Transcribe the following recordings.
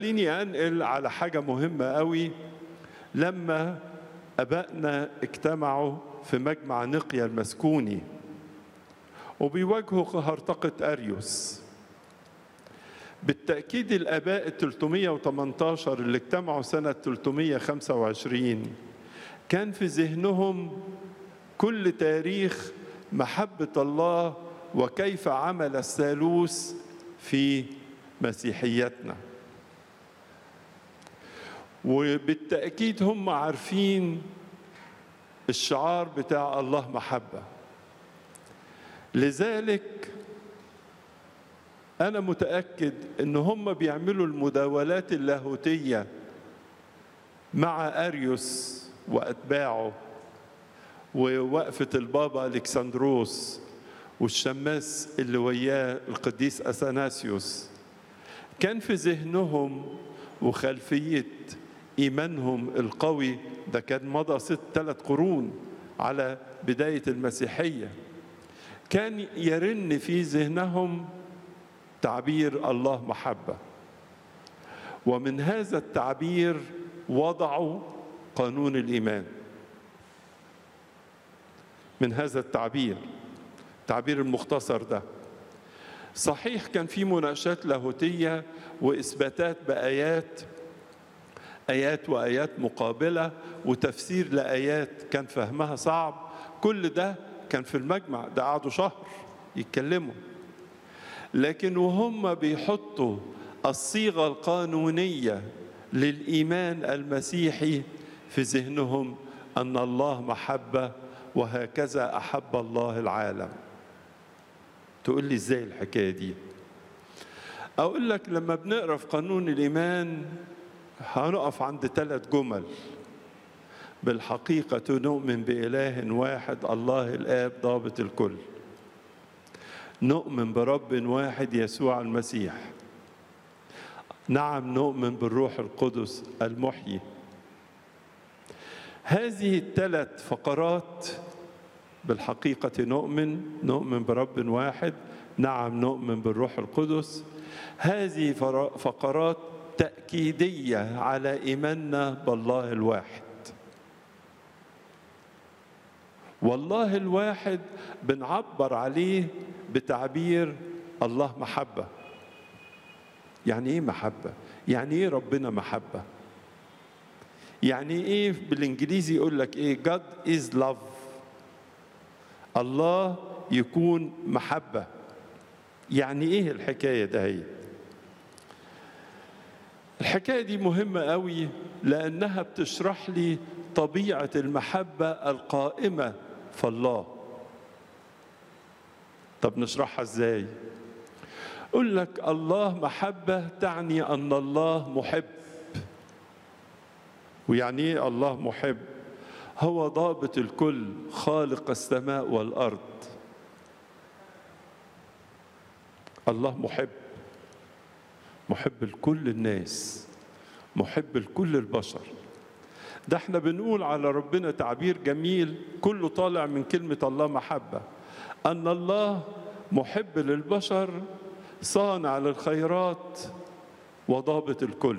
خليني انقل على حاجه مهمه قوي لما ابائنا اجتمعوا في مجمع نقيا المسكوني وبيواجهوا هرطقه اريوس بالتاكيد الاباء ال 318 اللي اجتمعوا سنه 325 كان في ذهنهم كل تاريخ محبه الله وكيف عمل الثالوث في مسيحيتنا وبالتأكيد هم عارفين الشعار بتاع الله محبة لذلك أنا متأكد إن هم بيعملوا المداولات اللاهوتية مع أريوس وأتباعه ووقفة البابا ألكسندروس والشماس اللي وياه القديس أثناسيوس كان في ذهنهم وخلفية إيمانهم القوي ده كان مضى ست ثلاث قرون على بداية المسيحية كان يرن في ذهنهم تعبير الله محبة ومن هذا التعبير وضعوا قانون الإيمان من هذا التعبير التعبير المختصر ده صحيح كان في مناقشات لاهوتية وإثباتات بآيات آيات وآيات مقابلة وتفسير لآيات كان فهمها صعب كل ده كان في المجمع ده قعدوا شهر يتكلموا لكن وهم بيحطوا الصيغة القانونية للإيمان المسيحي في ذهنهم أن الله محبة وهكذا أحب الله العالم تقول لي ازاي الحكايه دي اقول لك لما بنقرا في قانون الايمان هنقف عند ثلاث جمل بالحقيقة نؤمن بإله واحد الله الآب ضابط الكل نؤمن برب واحد يسوع المسيح نعم نؤمن بالروح القدس المحيي هذه الثلاث فقرات بالحقيقة نؤمن نؤمن برب واحد نعم نؤمن بالروح القدس هذه فقرات تأكيدية على إيماننا بالله الواحد والله الواحد بنعبر عليه بتعبير الله محبة يعني إيه محبة؟ يعني إيه ربنا محبة؟ يعني إيه بالإنجليزي يقول لك إيه God is love الله يكون محبة يعني ايه الحكاية ده هي الحكاية دي مهمة قوي لأنها بتشرح لي طبيعة المحبة القائمة في الله طب نشرحها ازاي أقول لك الله محبة تعني أن الله محب ويعني ايه الله محب هو ضابط الكل خالق السماء والارض الله محب محب لكل الناس محب لكل البشر ده احنا بنقول على ربنا تعبير جميل كله طالع من كلمة الله محبة أن الله محب للبشر صانع للخيرات وضابط الكل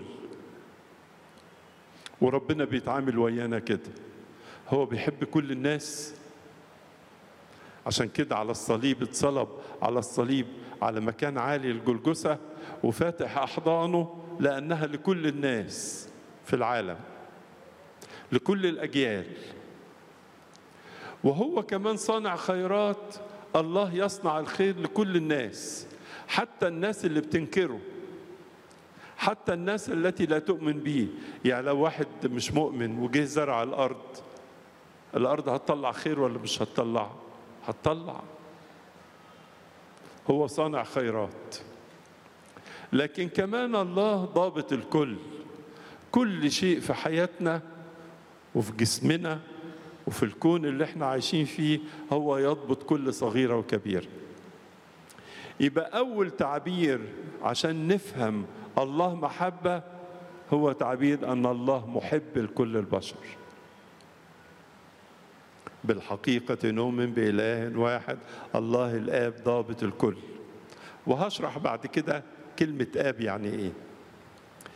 وربنا بيتعامل ويانا كده هو بيحب كل الناس عشان كده على الصليب اتصلب على الصليب على مكان عالي الجلجسة وفاتح أحضانه لأنها لكل الناس في العالم لكل الأجيال وهو كمان صانع خيرات الله يصنع الخير لكل الناس حتى الناس اللي بتنكره حتى الناس التي لا تؤمن به يعني لو واحد مش مؤمن وجه زرع الأرض الأرض هتطلع خير ولا مش هتطلع؟ هتطلع هو صانع خيرات لكن كمان الله ضابط الكل كل شيء في حياتنا وفي جسمنا وفي الكون اللي احنا عايشين فيه هو يضبط كل صغيرة وكبيرة يبقى أول تعبير عشان نفهم الله محبة هو تعبير أن الله محب لكل البشر بالحقيقة نؤمن بإله واحد الله الآب ضابط الكل وهشرح بعد كده كلمة آب يعني إيه